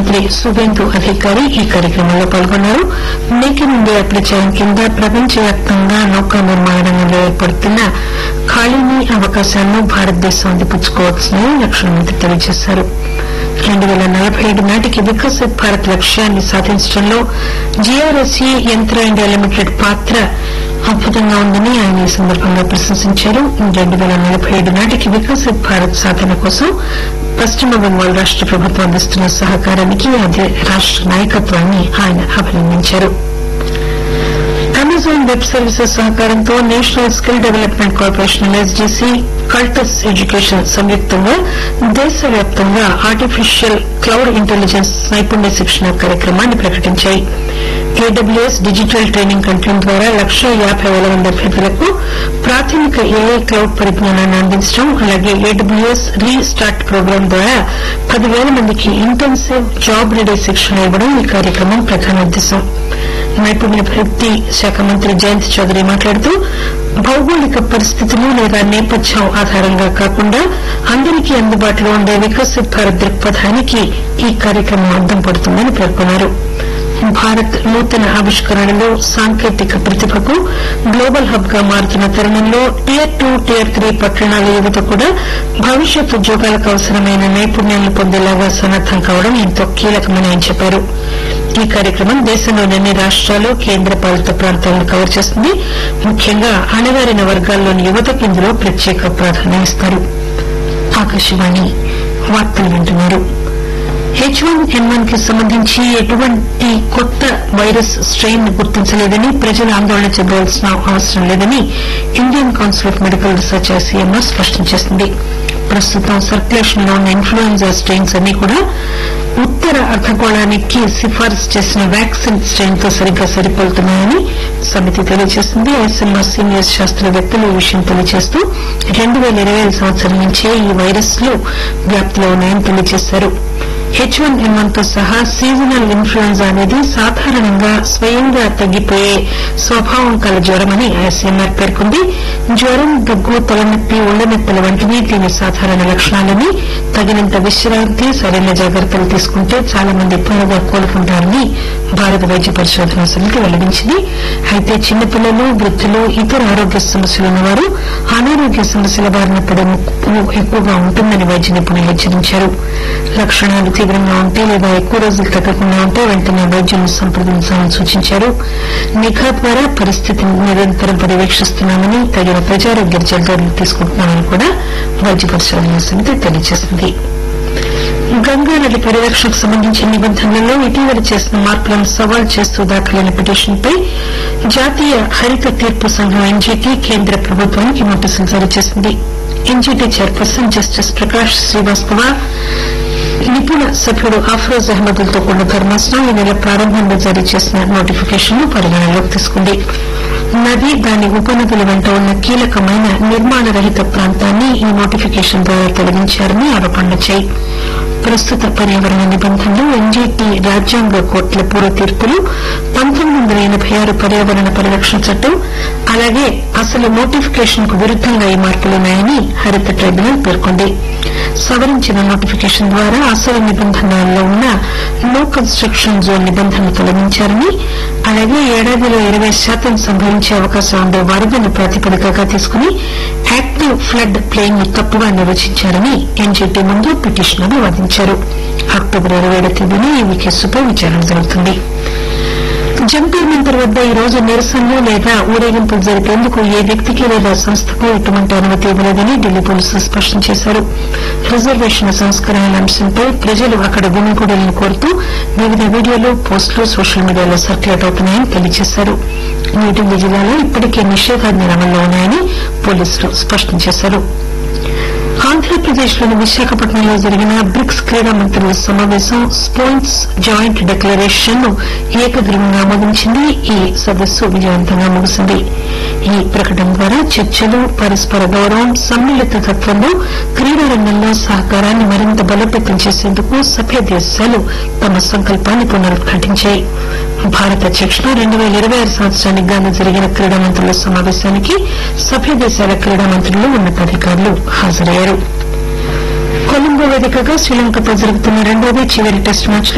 మంత్రి సువేందు అధికారి ఈ కార్యక్రమంలో పాల్గొన్నారు మేక్ ఇన్ ఇండియా ప్రచారం కింద ప్రపంచవ్యాప్తంగా నౌకా నిర్మాణ రంగంలో ఏర్పడుతున్న ఖాళీని అవకాశాలను భారతదేశం అందిపుచ్చుకోవాల్సిందని రక్షణ మంత్రి తెలియజేశారు రెండు పేల నలభై ఏడు నాటికి వికసిత్ భారత్ లక్ష్యాన్ని సాధించడంలో జీఆర్ఎస్ఈ యంత్ర ఇండియా లిమిటెడ్ పాత్ర అద్భుతంగా ఉందని ఆయన ఈ సందర్భంగా ప్రశంసించారు రెండు పేల నలభై ఏడు నాటికి వికసిత్ భారత్ సాధన కోసం పశ్చిమ బెంగాల్ రాష్ట ప్రభుత్వం అందిస్తున్న సహకారానికి అదే రాష్ట నాయకత్వాన్ని ఆయన అభినందించారు అమెజాన్ వెబ్ సర్వీసెస్ సహకారంతో national skill development corporation SGC Cultus education సంయుక్తంగా దేశవ్యాప్తంగా ఆర్టిఫిషియల్ క్లౌడ్ ఇంటెలిజెన్స్ నైపుణ్య శిక్షణ కార్యక్రమాన్ని ప్రకటించాయి ఏడబ్ల్యూఎస్ డిజిటల్ ట్రైనింగ్ కంటెంట్ ద్వారా లక్ష యాబై పేల మంది అభ్యర్థులకు ప్రాథమిక ఏఐ క్లౌడ్ పరిజ్ఞానాన్ని అందించడం అలాగే ఏడబ్ల్యూఎస్ రీ స్టార్ట్ ప్రోగ్రాం ద్వారా పదివేల మందికి ఇంటెన్సివ్ జాబ్ రెడీ శిక్షణ ఇవ్వడం ఈ కార్యక్రమం ప్రధాన ఉద్దేశం నైపుణ్యాభివృద్ది శాఖ మంత్రి జయంత్ చౌదరి మాట్లాడుతూ భౌగోళిక పరిస్థితులు లేదా నేపథ్యం ఆధారంగా కాకుండా అందరికీ అందుబాటులో ఉండే వికసిత్ భారత్ దృక్పథానికి ఈ కార్యక్రమం అద్దం పడుతుందని పేర్కొన్నారు భారత్ నూతన ఆవిష్కరణలో సాంకేతిక ప్రతిభకు గ్లోబల్ హబ్ గా మారుతున్న తరుణంలో టియర్ టూ టియర్ త్రీ పట్టణాల యువత కూడా భవిష్యత్ ఉద్యోగాలకు అవసరమైన నైపుణ్యాలను పొందేలాగా సన్నద్దం కావడం ఎంతో కీలకమని ఆయన చెప్పారు ఈ కార్యక్రమం దేశంలోని అన్ని రాష్ట్రాలు కేంద్ర పాలిత ప్రాంతాలను కవర్ చేస్తుంది ముఖ్యంగా అణగారిన వర్గాల్లోని యువతకు ఇందులో ప్రత్యేక ప్రాధాన్యం ఇస్తారు ఆకాశవాణి వార్తలు వింటున్నారు హెచ్ వన్ ఎన్ వన్ కి సంబంధించి ఎటువంటి కొత్త వైరస్ స్ట్రెయిన్ ను గుర్తించలేదని ప్రజలు ఆందోళన చెందవలసిన అవసరం లేదని Indian council of medical research ICMR స్పష్టం చేసింది ప్రస్తుతం సర్క్యులేషన్ లో ఉన్న ఇన్ఫ్లుయెంజా స్ట్రెయిన్స్ అన్ని కూడా ఉత్తర అర్ధగోళానికి సిఫారసు చేసిన వ్యాక్సిన్ స్ట్రెయిన్ తో సరిగ్గా సరిపోతున్నాయని సమితి తెలియజేసింది ఐసీఎంఆర్ సీనియర్ శాస్త్రవేత్తలు ఈ విషయం తెలియజేస్తూ రెండు పేల ఇరవై ఐదు సంవత్సరం నుంచే ఈ వైరస్లు వ్యాప్తిలో ఉన్నాయని తెలియజేశారు హెచ్ వన్ ఎన్ వన్ తో సహా సీజనల్ ఇన్ఫ్లుయెంజా అనేది సాధారణంగా స్వయంగా తగ్గిపోయే స్వభావం కల జ్వరమని ఐసీఎంఆర్ పేర్కొంది జ్వరం దగ్గు తలనొప్పి ఒళ్లనొప్పుల వంటివి దీని సాధారణ లక్షణాలని తగినంత విశ్రాంతి సరైన జాగ్రత్తలు తీసుకుంటే చాలా మంది త్వరగా కోలుకుంటారని భారత వైద్య పరిశోధన సమితి వెల్లడించింది అయితే చిన్నపిల్లలు వృద్ధులు ఇతర ఆరోగ్య సమస్యలు ఉన్నవారు అనారోగ్య సమస్యల బారిన పడే ముప్పు ఎక్కువగా ఉంటుందని వైద్య నిపుణులు హెచ్చరించారు లక్షణాలు తీవ్రంగా ఉంటే లేదా ఎక్కువ రోజులు తగ్గకుండా ఉంటే వెంటనే వైద్యులను సంప్రదించాలని సూచించారు నిఘా ద్వారా పరిస్థితిని నిరంతరం పర్యవేక్షిస్తున్నామని తగిన ప్రజారోగ్య చర్యలు తీసుకుంటున్నామని కూడా వైద్య పరిశోధన సమితి తెలియజేసింది గంగా నది పరిరక్షణకు సంబంధించిన నిబంధనలలో ఇటీవల చేసిన మార్పులను సవాల్ చేస్తూ దాఖలైన పిటిషన్పై జాతీయ హరిత తీర్పు సంఘం ఎన్జీటీ కేంద్ర ప్రభుత్వానికి నోటీసులు జారీ చేసింది NGT chairperson justice Prakash Srivastava నిపుణ సభ్యుడు అఫ్రోజ్ అహ్మద్లతో కూడిన ధర్మాసనం ఈ నెల ప్రారంభంలో జారీ చేసిన నోటిఫికేషన్ ను పరిగణనలోకి తీసుకుంది నది దాని ఉపనదుల వెంట ఉన్న కీలకమైన నిర్మాణ రహిత ప్రాంతాన్ని ఈ నోటిఫికేషన్ ద్వారా తొలగించారని ఆరోపణలొచ్చాయి ప్రస్తుత పర్యావరణ నిబంధనలు ఎన్జీటీ రాజ్యాంగ కోర్టుల పూర్వ తీర్పులు పంతొమ్మిది వందల ఎనబై ఆరు పర్యావరణ పరిరక్షణ చట్టం అలాగే అసలు నోటిఫికేషన్ కు విరుద్దంగా ఈ మార్పులున్నాయని హరిత ట్రైబ్యునల్ పేర్కొంది సవరించిన నోటిఫికేషన్ ద్వారా అసలు నిబంధనల్లో ఉన్న నో కన్స్ట్రక్షన్ జోన్ నిబంధనలు తొలగించారని అలాగే ఏడాదిలో ఇరవై శాతం సంభవించే అవకాశం ఉండే వరదను ప్రాతిపదికగా తీసుకుని యాక్టివ్ ఫ్లడ్ ప్లేన్ ను తప్పుగా నిర్వచించారని ఎన్జీటీ ముందు పిటిషనర్లు వాదించారు అక్టోబర్ ఇరవై ఏడు తేదీన ఈ కేసుపై విచారణ జరుగుతుంది జంతర్ మంతర్ వద్ద ఈ రోజు నిరసనలు లేదా ఊరేగింపులు జరిపేందుకు ఏ వ్యక్తికి లేదా సంస్థకు ఎటువంటి అనుమతి ఇవ్వలేదని ఢిల్లీ పోలీసులు స్పష్టం చేశారు రిజర్వేషన్ల సంస్కరణల అంశంపై ప్రజలు అక్కడ గుమిగూడలను కోరుతూ వివిధ వీడియోలు పోస్టులు సోషల్ మీడియాలో సర్క్యులేట్ అవుతున్నాయని తెలియజేశారు న్యూఢిల్లీ జిల్లాలో ఇప్పటికే నిషేధాజ్ఞలు అమల్లో ఉన్నాయని పోలీసులు స్పష్టం చేశారు ఆంధ్రప్రదేశ్ లోని విశాఖపట్నంలో జరిగిన బ్రిక్స్ క్రీడా మంత్రుల సమావేశం స్పోర్ట్స్ జాయింట్ డిక్లరేషన్ ను ఏకగ్రీవంగా ఆమోదించింది ఈ సదస్సు విజయవంతంగా ముగిసింది ఈ ప్రకటన ద్వారా చర్చలు పరస్పర గౌరవం సమ్మిళిత తత్వంలో క్రీడా రంగంలో సహకారాన్ని మరింత బలోపేతం చేసేందుకు సభ్య దేశాలు తమ సంకల్పాన్ని పునరుద్ఘాటించాయి భారత అధ్యక్షుడు రెండు పేల ఇరవై ఆరు సంవత్సరానికి గాను జరిగిన క్రీడా మంత్రుల సమావేశానికి సభ్య దేశాల క్రీడా మంత్రులు ఉన్నతాధికారులు హాజరయ్యారు కొలంబో వేదికగా శ్రీలంకతో జరుగుతున్న రెండోది చివరి టెస్ట్ మ్యాచ్